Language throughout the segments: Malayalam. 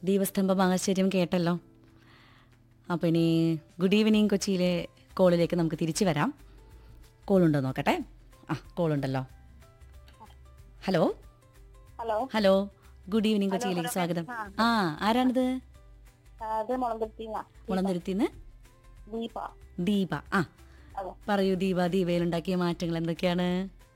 ദീപസ്തംഭം ആശ്ചര്യം കേട്ടല്ലോ അപ്പോൾ ഇനി ഗുഡ് ഈവനിങ് കൊച്ചിയിലെ കോളിലേക്ക് നമുക്ക് തിരിച്ചു വരാം കോളുണ്ടോ നോക്കട്ടെ ആ കോളുണ്ടല്ലോ hello hello hello good evening കൊച്ചിയിലേക്ക് സ്വാഗതം ആ ആരാണിത് അത് മുളന്തുരുത്തിന്ന മുളന്തുരുത്തിന്ന് ദീപ ദീപ ആ അതെ പറയൂ ദീപ ദീപയിലുണ്ടാക്കിയ മാറ്റങ്ങൾ എന്തൊക്കെയാണ്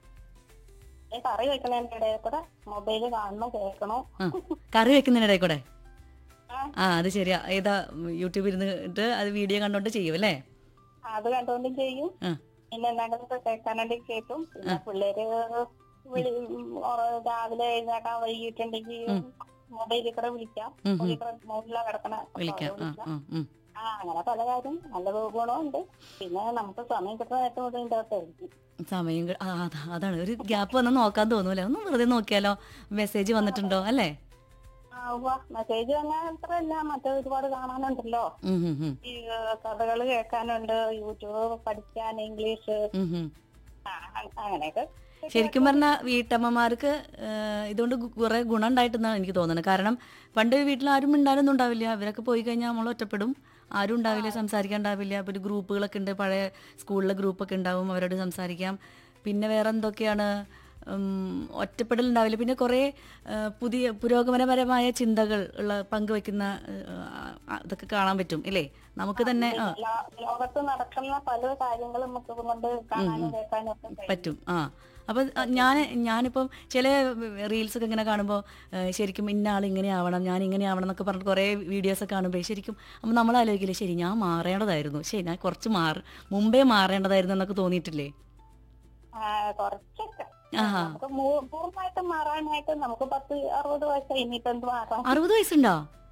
ഈ കറി വെക്കണതിന്റെ ഇടയിൽ കൂടെ മൊബൈല് കാണണോ കേൾക്കണോ ആ കറി വെക്കുന്നതിനിടെ കൂടെ ആ. ആ അത് ശരിയാ ഏതാ യൂട്യൂബിൽ ഇരുന്നിട്ട് അത് വീഡിയോ കണ്ടോണ്ട് ചെയ്യും അല്ലേ അത് കണ്ടുകൊണ്ടും ചെയ്യും ആ പിന്നെ എന്തെങ്കിലും കേൾക്കാനുണ്ടെങ്കിൽ കേൾക്കും പിന്നെ പിള്ളേര് വിളി ഉറ- രാവിലെ എഴുന്നേക്കാൻ വൈകിട്ടുണ്ടെങ്കിൽ മൊബൈലിൽ കൂടെ വിളിക്കാം മൊബൈലിലെ കിടക്കണ വിളിക്കാം ആ ആ ഉം. ആ അങ്ങനെ പല കാര്യം നല്ല ഗുണമുണ്ട് പിന്നെ നമുക്ക് സമയം കിട്ടുന്ന നേരത്തെ മുതൽ ഇതിന്റെ അകത്തായിരിക്കും സമയം ക- ആ, അതാ- അതാണ് ഒരു ഗ്യാപ്പ് വന്ന് നോക്കാൻ തോന്നൂല ഒന്ന് വെറുതെ നോക്കിയാലോ മെസ്സേജ് വന്നിട്ടുണ്ടോ അല്ലേ ആ ഉവ്വ മെസ്സേജ് അങ്ങനെ അത്രയല്ല മറ്റേ ഒരുപാട് കാണാനുണ്ടല്ലോ ഉം, ഉം, ഉം. ഈ കഥകൾ കേൾക്കാനുണ്ട് യൂട്യൂബ് പഠിക്കാൻ ഇംഗ്ലീഷ് ഉം, ഉം. ആ, അങ്ങനെയൊക്കെ ശരിക്കും പറഞ്ഞാൽ വീട്ടമ്മമാർക്ക് ആ, ഇതുകൊണ്ട് ഗു- കുറെ ഗുണം ഉണ്ടായിട്ടെന്നാണ് എനിക്ക് തോന്നുന്നത് കാരണം പണ്ട് വീട്ടിൽ ആരും മിണ്ടാനൊന്നും ഉണ്ടാവില്ല അവരൊക്കെ പോയി കഴിഞ്ഞാൽ നമ്മൾ ഒറ്റപ്പെടും ആരും ഉണ്ടാവില്ല സംസാരിക്കാൻ ഉണ്ടാവില്ല അപ്പോൾ ഒരു ഗ്രൂപ്പുകളൊക്കെ ഉണ്ട് പഴയ സ്കൂളിലെ ഗ്രൂപ്പൊക്കെ ഉണ്ടാവും അവരോട് സംസാരിക്കാം പിന്നെ വേറെ എന്തൊക്കെയാണ് ഉം, ഒറ്റപ്പെടൽ ഉണ്ടാവില്ല പിന്നെ കുറേ ആ, പുതിയ പുരോഗമനപരമായ ചിന്തകൾ ഉള്ള പങ്കുവെക്കുന്ന ആ, ആ, ഇതൊക്കെ കാണാൻ പറ്റും ഇല്ലേ നമുക്ക് തന്നെ ആ ലോ- ലോകത്ത് നടക്കുന്ന പല കാര്യങ്ങളും നമുക്ക് കൊണ്ട് കാണാനും കേൾക്കാനും ഒക്കെ കഴിയും. പറ്റും ആ അപ്പം ഞാൻ ഞാനിപ്പം ചില റീൽസ് ഒക്കെ ഇങ്ങനെ കാണുമ്പോൾ ശരിക്കും ഇന്ന ആൾ ഇങ്ങനെ ആവണം ഞാൻ ഇങ്ങനെ ആവണം എന്നൊക്കെ പറഞ്ഞിട്ട് കുറേ വീഡിയോസ് ഒക്കെ കാണുമ്പോൾ ശരിക്കും അപ്പം നമ്മൾ ആലോചിക്കില്ലേ ശരി ഞാൻ മാറേണ്ടതായിരുന്നു ശരി ഞാൻ കുറച്ച് മാറി മുമ്പേ മാറേണ്ടതായിരുന്നു എന്നൊക്കെ തോന്നിയിട്ടില്ലേ ആ, കുറച്ചൊക്കെ ആഹാ. നമുക്ക് മൂ- പൂർണ്ണമായിട്ട് മാറാനായിട്ട് നമുക്ക് പത്ത് അറുപത് വയസ്സായി ഇനിയിപ്പോ എന്ത് മാറാം അറുപത് വയസ്സുണ്ടോ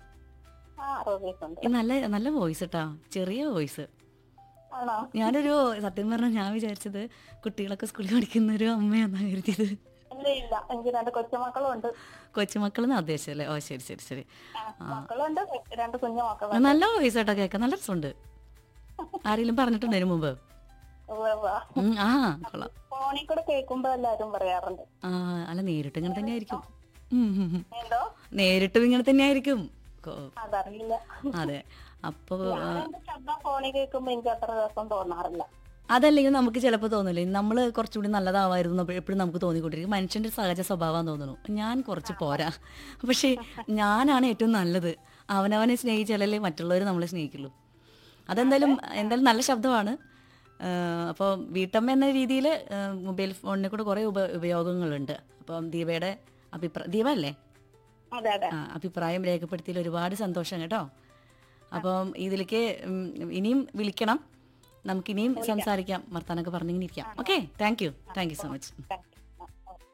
ആ അറുപത് വയസ്സുണ്ട് ഇത് നല്ല നല്ല വോയിസ് കേട്ടാ ചെറിയ വോയിസ് ആണോ ഞാനൊരു സത്യം പറഞ്ഞാൽ ഞാൻ വിചാരിച്ചത് കുട്ടികളൊക്കെ സ്കൂളിൽ പഠിക്കുന്ന ഒരു അമ്മയാണെന്നാണ് കരുതിയത് ഇല്ല ഇല്ല എനിക്ക് രണ്ട് കൊച്ചുമക്കളും ഉണ്ട് കൊച്ചുമക്കളെന്നാ ഉദ്ദേശിച്ചല്ലേ ഓ ശരി ശരി ശരി ആ, മക്കളുണ്ട് രണ്ട് കുഞ്ഞു ആ, മക്കളുണ്ട് നല്ല വോയിസ് കേട്ടോ കേൾക്കാൻ നല്ല രസമുണ്ട് ആരെങ്കിലും പറഞ്ഞിട്ടുണ്ടോ ഇതിനു മുമ്പ് ഉവ്വ് ഉവ്വ്. ഉം, ആ കൊള്ളാം ഫോണിൽ കൂടെ കേൾക്കുമ്പോ എല്ലാരും പറയാറുണ്ട് ആ അല്ല നേരിട്ട് ഇങ്ങനെ തന്നെ ആയിരിക്കും ഉം, ഉം, ഉം. എന്തോ നേരിട്ടും ഇങ്ങനെ തന്നെ ആയിരിക്കും കൊ- അതറിയില്ല അതെ അപ്പൊ ഞാൻ എന്റെ ശബ്ദം ഫോണിൽ കേൾക്കുമ്പോ എനിക്ക് അത്ര രസം തോന്നാറില്ല അതല്ലെങ്കിൽ നമുക്ക് ചിലപ്പോൾ തോന്നില്ലേ നമ്മൾ കുറച്ചുകൂടി നല്ലതാവായിരുന്നു എപ്പോഴും നമുക്ക് തോന്നിക്കൊണ്ടിരിക്കും മനുഷ്യന്റെ സഹജ സ്വഭാവം തോന്നുന്നു ഞാൻ കുറച്ച് പോരാ പക്ഷേ ഞാനാണ് ഏറ്റവും നല്ലത് അവനവനെ സ്നേഹിച്ചാലല്ലേ മറ്റുള്ളവർ നമ്മളെ സ്നേഹിക്കുള്ളൂ അതെന്തായാലും എന്തായാലും നല്ല ശബ്ദമാണ് അപ്പോൾ വീട്ടമ്മ എന്ന രീതിയിൽ മൊബൈൽ ഫോണിനെ കൂടെ കുറേ ഉപ ഉപയോഗങ്ങളുണ്ട് അപ്പം ദീപയുടെ അഭിപ്രായം ദീപ അല്ലേ അതെ അതെ ആ, അഭിപ്രായം രേഖപ്പെടുത്തിയതിൽ ഒരുപാട് സന്തോഷം കേട്ടോ അപ്പം ഇതിലേക്ക് ഉം, ഇനിയും വിളിക്കണം നമുക്കിനിയും സംസാരിക്കാം വർത്താനൊക്കെ പറഞ്ഞിങ്ങനെ ഇരിക്കാം okay thank you thank you so much thank U